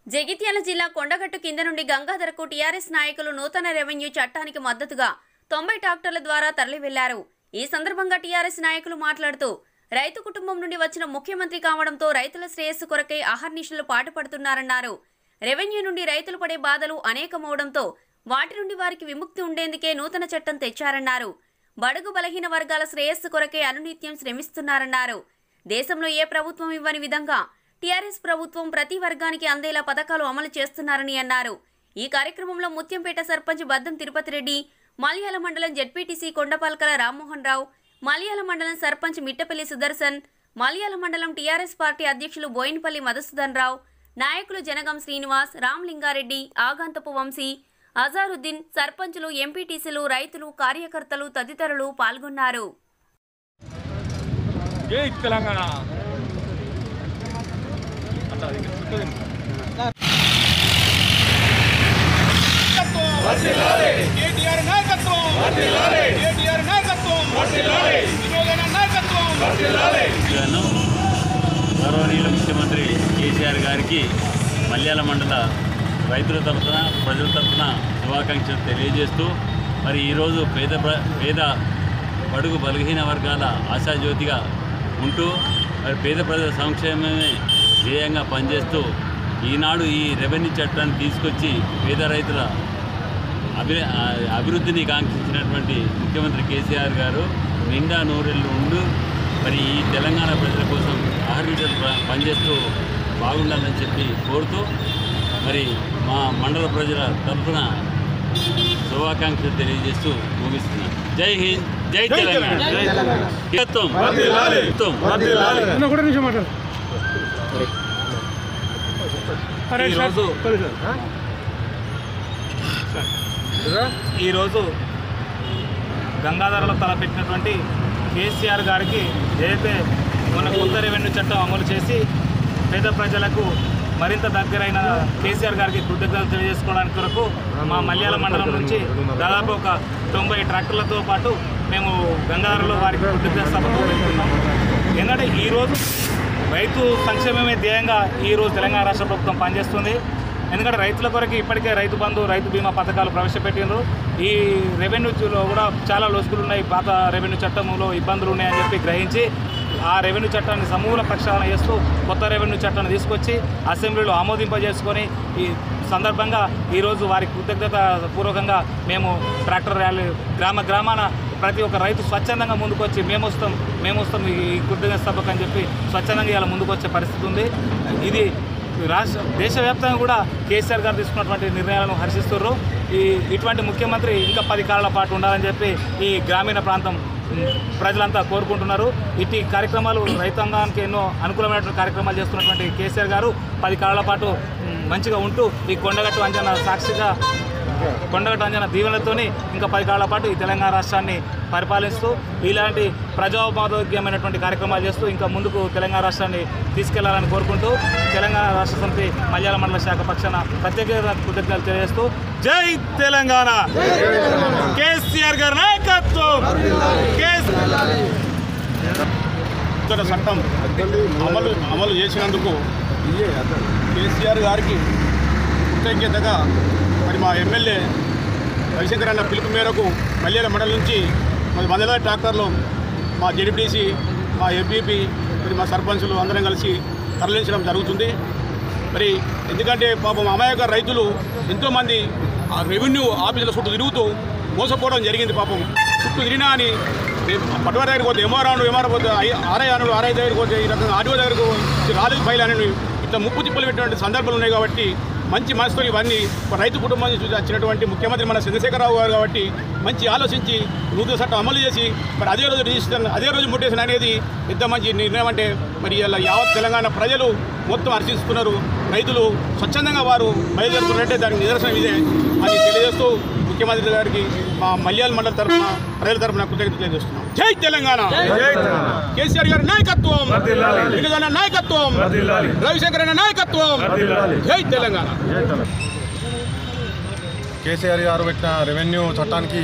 జగిత్యాల జిల్లా కొండగట్టు కింద నుండి గంగాధరకు టీఆర్ఎస్ నాయకులు నూతన రెవెన్యూ చట్టానికి మద్దతుగా తొంభై ట్రాక్టర్ల ద్వారా తరలి వెళ్లారు ఈ సందర్భంగా టీఆర్ఎస్ నాయకులు మాట్లాడుతూ రైతు కుటుంబం నుండి వచ్చిన ముఖ్యమంత్రి కావడంతో రైతుల శ్రేయస్సు కొరకై అహర్నిశలు పాటుపడుతున్నారన్నారు రెవెన్యూ నుండి రైతులు పడే బాధలు అనేకమవడంతో వాటి నుండి వారికి విముక్తి ఉండేందుకే నూతన చట్టం తెచ్చారన్నారు బడుగు బలహీన వర్గాల శ్రేయస్సు కొరకే అనునిత్యం శ్రమిస్తున్నారన్నారు దేశంలో ఏ ప్రభుత్వం ఇవ్వని విధంగా టీఆర్ఎస్ ప్రభుత్వం ప్రతి వర్గానికి అందేలా పథకాలు అమలు చేస్తున్నారని అన్నారు ఈ కార్యక్రమంలో ముత్యంపేట సర్పంచ్ బద్దం తిరుపతి రెడ్డి మలయాళ మండలం జడ్పీటీసీ కొండపాల్కల రామ్మోహన్ రావు మలయాళ మండలం సర్పంచ్ మిట్టపల్లి సుదర్శన్ మలయాళ మండలం టీఆర్ఎస్ పార్టీ అధ్యక్షులు బోయినపల్లి మధుసూదన్ రావు నాయకులు జనగం శ్రీనివాస్ రామ్లింగారెడ్డి ఆగాంతపు వంశీ అజారుద్దీన్ సర్పంచులు ఎంపీటీసీలు రైతులు కార్యకర్తలు తదితరులు పాల్గొన్నారు జై తెలంగాణ అట్లా అది చుట్టూ తిరుగు. కేటీఆర్ నాయకత్వం కేటీఆర్ నాయకత్వం వినోదన నాయకత్వం గాను గౌరవనీయుల ముఖ్యమంత్రి కేసీఆర్ గారికి మల్యాల మండల రైతుల తరఫున ప్రజల తరఫున శుభాకాంక్షలు తెలియజేస్తూ మరి ఈరోజు పేద ప్ర- పేద బడుగు బలహీన వర్గాల ఆశాజ్యోతిగా ఉంటూ మరి పేద ప్రజల సంక్షేమమే ధ్యేయంగా పనిచేస్తూ ఈనాడు ఈ రెవెన్యూ చట్టాన్ని తీసుకొచ్చి పేద రైతుల అభి ఆ, అభివృద్ధిని కాంక్షించినటువంటి ముఖ్యమంత్రి కేసీఆర్ గారు నిండా నూరెళ్ళు ఉండు మరి ఈ తెలంగాణ ప్రజల కోసం ఆహర్నిశలు ప- పనిచేస్తూ బాగుండాలని చెప్పి కోరుతూ మరి మా మండల ప్రజల తరఫున శుభాకాంక్షలు తెలియజేస్తూ ముగిస్తున్నాను జై హింద్ జై తెలంగాణ ఏకత్వం. ఏకత్వం. అన్న కూడా నిమిషం మాట్లాడు అరే సార్, ఈరోజు సరే సార్. ఈరోజు గంగాధరలో తలపెట్టినటువంటి కేసీఆర్ గారికి ఏదైతే మన కొత్త రెవెన్యూ చట్టం అమలు చేసి పేద ప్రజలకు మరింత దగ్గరైన కేసీఆర్ గారికి కృతజ్ఞతలు తెలియజేసుకోవడానికి కొరకు మా మల్యాల మండలం నుంచి దాదాపు ఒక తొంభై ట్రాక్టర్లతో పాటు మేము గంగాధరలో వారికి కృతజ్ఞత సభకు వెళ్తున్నాం ఎందుకంటే ఈరోజు రైతు సంక్షేమమే ధ్యేయంగా ఈరోజు తెలంగాణ రాష్ట్ర ప్రభుత్వం పనిచేస్తుంది ఎందుకంటే రైతుల కొరకు ఇప్పటికే రైతు బంధు రైతు బీమా పథకాలు ప్రవేశపెట్టిండ్రు ఈ రెవెన్యూలో కూడా చాలా లొసుగులు ఉన్నాయి పాత రెవెన్యూ చట్టంలో ఇబ్బందులు ఉన్నాయని చెప్పి గ్రహించి ఆ రెవెన్యూ చట్టాన్ని సమూల ప్రక్షాళన చేస్తూ కొత్త రెవెన్యూ చట్టాన్ని తీసుకొచ్చి అసెంబ్లీలో ఆమోదింపజేసుకొని ఈ సందర్భంగా ఈరోజు వారికి కృతజ్ఞత పూర్వకంగా మేము ట్రాక్టర్ ర్యాలీ గ్రామ గ్రామాన ప్రతి ఒక్క రైతు స్వచ్ఛందంగా ముందుకు వచ్చి మేము వస్తాం మేము వస్తాం ఈ కృతజ్ఞత సభకు అని చెప్పి స్వచ్ఛందంగా ఇలా ముందుకు వచ్చే పరిస్థితి ఉంది ఇది రాష్ట్ర దేశవ్యాప్తంగా కూడా కేసీఆర్ గారు తీసుకున్నటువంటి నిర్ణయాలను హర్షిస్తున్నారు ఈ ఇటువంటి ముఖ్యమంత్రి ఇంకా పది కాలాల పాటు ఉండాలని చెప్పి ఈ గ్రామీణ ప్రాంతం ఉమ్, ప్రజలంతా కోరుకుంటున్నారు ఇట్టి కార్యక్రమాలు రైతాంగానికి ఎన్నో అనుకూలమైనటువంటి కార్యక్రమాలు చేస్తున్నటువంటి కేసీఆర్ గారు పది కాలాల పాటు ఉమ్, మంచిగా ఉంటూ ఈ కొండగట్టు అంజన సాక్షిగా కొండగట్టు అంజన దీవెనలతోని ఇంకా పది కాలాల పాటు ఈ తెలంగాణ రాష్ట్రాన్ని పరిపాలిస్తూ ఇలాంటి ప్రజాపాదోగ్యమైనటువంటి కార్యక్రమాలు చేస్తూ ఇంకా ముందుకు తెలంగాణ రాష్ట్రాన్ని తీసుకెళ్లాలని కోరుకుంటూ తెలంగాణ రాష్ట్ర సమితి మలయాళ మండల శాఖ పక్షాన ప్రత్యేక కృతజ్ఞతలు తెలియజేస్తూ జై తెలంగాణ కేసీఆర్ గారి నాయకత్వం కేస్ నూతన చట్టం అమలు అమలు చేసినందుకు కేసీఆర్ గారికి కృతజ్ఞతగా మరి మా ఎమ్మెల్యే రవిశంకర్ అన్న పిలుపు మేరకు మల్లేల మండలం నుంచి మరి వందలాది ట్రాక్టర్లు మా జెడ్పీటీసీ మా ఎంపీపీ మరి మా సర్పంచులు అందరం కలిసి తరలించడం జరుగుతుంది మరి ఎందుకంటే పాపం అమాయక రైతులు ఎంతోమంది ఆ రెవెన్యూ ఆఫీసుల చుట్టూ తిరుగుతూ మోసపోవడం జరిగింది పాపం చుట్టూ తిరిగినా అని పట్టువారి దగ్గరికి పోతే ఎంఆర్ అను ఎంఆర్ పోతే ఐ- ఆర్ఐ అను ఆర్ఐ దగ్గరికి పోతే ఈ రకంగా ఆర్డీఓ దగ్గరకు వచ్చి రాలేదు ఫైల్ అని ఇట్లా ముప్పు తిప్పలు పెట్టినటువంటి సందర్భాలు ఉన్నాయి కాబట్టి మంచి మనసుతో ఇవన్నీ ఒక రైతు కుటుంబం నుంచి వచ్చినటువంటి ముఖ్యమంత్రి మన చంద్రశేఖరరావు గారు కాబట్టి మంచి ఆలోచించి నూతన చట్టం అమలు చేసి మరి అదే రోజు రిజిస్ట్రేషన్ అదే రోజు ముట్టేసిన అనేది ఎంత మంచి నిర్ణయం అంటే మరి ఇలా యావత్ తెలంగాణ ప్రజలు మొత్తం హర్షిస్తున్నారు రైతులు స్వచ్ఛందంగా వారు బయలుదేరుతున్నారంటే దానికి నిదర్శనం ఇదే అని తెలియజేస్తూ ముఖ్యమంత్రి గారికి మా మల్యాల మండలి తరఫున ప్రజల తరఫున కృతజ్ఞతలు తెలియజేస్తున్నాం జై తెలంగాణ కేసీఆర్ గారి నాయకత్వం వినోదన్న నాయకత్వం రవిశంకర్ అన్న నాయకత్వం జై తెలంగాణ కేసీఆర్ గారు పెట్టిన రెవెన్యూ చట్టానికి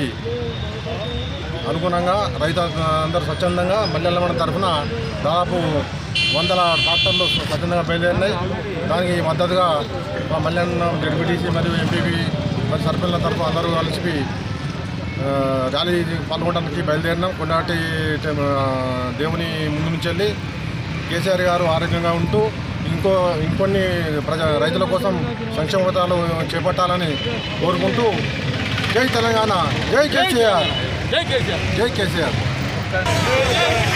అనుగుణంగా రైతు అందరూ స్వచ్ఛందంగా మల్లెల్లమడం తరఫున దాదాపు వందల ట్రాక్టర్లు స్వచ్ఛందంగా బయలుదేరినాయి దానికి మద్దతుగా మా మల్లన్న జడ్పీటీసీ మరియు ఎంపీపీ మరియు సర్పంచ్ల తరఫు అందరూ కలిసి ఆ, ర్యాలీ పాల్గొనడానికి బయలుదేరినాం కొన్నాటి ఆ, దేవుని ముందు నుంచి వెళ్ళి కేసీఆర్ గారు ఆరోగ్యంగా ఉంటూ ఇంకో ఇంకొన్ని ప్రజా రైతుల కోసం సంక్షేమ పథకాలు చేపట్టాలని కోరుకుంటూ జై తెలంగాణ జై కేసీఆర్ జై కేసీఆర్ జై కేసీఆర్